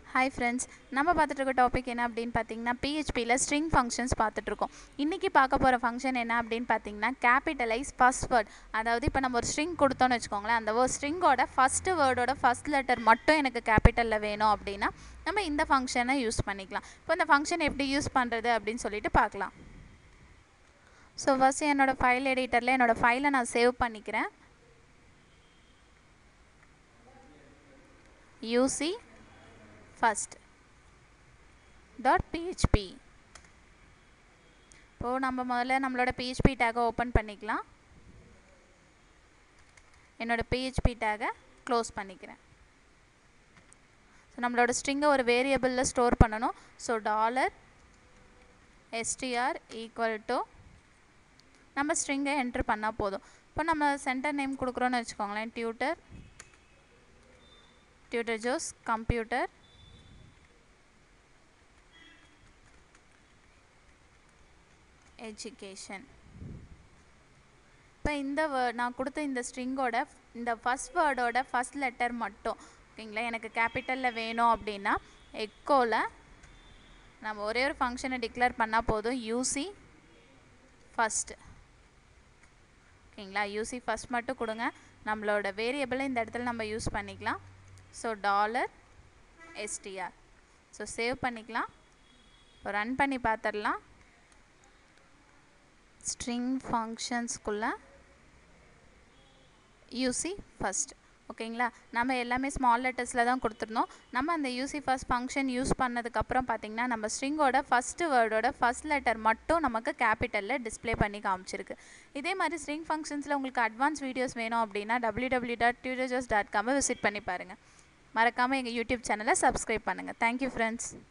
hi friends நம்ம பார்த்துட்டு இருக்க டாபிக் என்ன அப்படின்னு பார்த்தீங்கன்னா பிஹெச்பியில் ஸ்ட்ரிங் ஃபங்க்ஷன்ஸ் பார்த்துட்ருக்கோம் இன்றைக்கி பார்க்க போகிற ஃபங்க்ஷன் என்ன அப்படின்னு பார்த்தீங்கன்னா கேபிட்டலைஸ் ஃபஸ்ட் வேர்ட் அதாவது இப்போ நம்ம ஒரு ஸ்ட்ரிங் கொடுத்தோன்னு வச்சுக்கோங்களேன் அந்த ஒரு ஸ்ட்ரிங்கோட ஃபஸ்ட்டு வேர்டோட ஃபஸ்ட் லெட்டர் மட்டும் எனக்கு கேபிட்டலில் வேணும் அப்படின்னா நம்ம இந்த ஃபங்க்ஷனை யூஸ் பண்ணிக்கலாம் இப்போ இந்த ஃபங்க்ஷன் எப்படி யூஸ் பண்ணுறது அப்படின்னு சொல்லிட்டு பார்க்கலாம் ஸோ ஃபஸ்ட் என்னோடய ஃபைல் எடிட்டரில் என்னோடய ஃபைலை நான் சேவ் பண்ணிக்கிறேன் யூசி ஃபஸ்ட் டாட் பிஹெச்பி இப்போது நம்ம முதல்ல நம்மளோட பிஹெச்பி டேகை ஓப்பன் பண்ணிக்கலாம் என்னோட பிஹெச்பி டேகை க்ளோஸ் பண்ணிக்கிறேன் ஸோ நம்மளோட ஸ்ட்ரிங்கை ஒரு வேரியபிளில் ஸ்டோர் பண்ணணும் so dollar STR equal to நம்ம ஸ்ட்ரிங்கை என்ட்ரு பண்ணால் போதும் இப்போ நம்ம சென்டர் நேம் கொடுக்குறோன்னு வச்சுக்கோங்களேன் tutor tutor Joes computer education இப்போ இந்த வேர்ட் நான் கொடுத்த இந்த ஸ்ட்ரிங்கோட இந்த ஃபஸ்ட் வேர்டோட ஃபஸ்ட் லெட்டர் மட்டும் ஓகேங்களா எனக்கு கேபிட்டலில் வேணும் அப்படின்னா எக்கோவில் நம்ம ஒரே ஒரு ஃபங்க்ஷனை டிக்ளேர் பண்ணால் போதும் யூசி ஃபஸ்ட்டு ஓகேங்களா யூசி ஃபஸ்ட் மட்டும் கொடுங்க நம்மளோட வேரியபிளை இந்த இடத்துல நம்ம யூஸ் பண்ணிக்கலாம் so dollar STR so save பண்ணிக்கலாம் இப்போ ரன் பண்ணி பார்த்துடலாம் ஸ்ட்ரிங் ஃபங்க்ஷன்ஸ்குள்ளே யூசி ஃபஸ்ட் ஓகேங்களா நம்ம எல்லாமே ஸ்மால் லெட்டர்ஸில் தான் கொடுத்துருந்தோம் நம்ம அந்த யூசி ஃபஸ்ட் ஃபங்க்ஷன் யூஸ் பண்ணதுக்கப்புறம் பார்த்திங்கன்னா நம்ம ஸ்ட்ரிங்கோட ஃபஸ்ட்டு வேர்டோட ஃபஸ்ட் லெட்டர் மட்டும் நமக்கு கேபிட்டலில் டிஸ்பிளே பண்ணி காமிச்சிருக்கு இதே மாதிரி ஸ்ட்ரிங் ஃபங்க்ஷன்ஸில் உங்களுக்கு அட்வான்ஸ் வீடியோஸ் வேணும் அப்படின்னா W W dot tutorjoes dot காமை விசிட் பண்ணி பாருங்கள் மறக்காமல் எங்கள் யூடியூப் சேனலை சப்ஸ்கிரைப் பண்ணுங்கள் தேங்க்யூ ஃப்ரெண்ட்ஸ்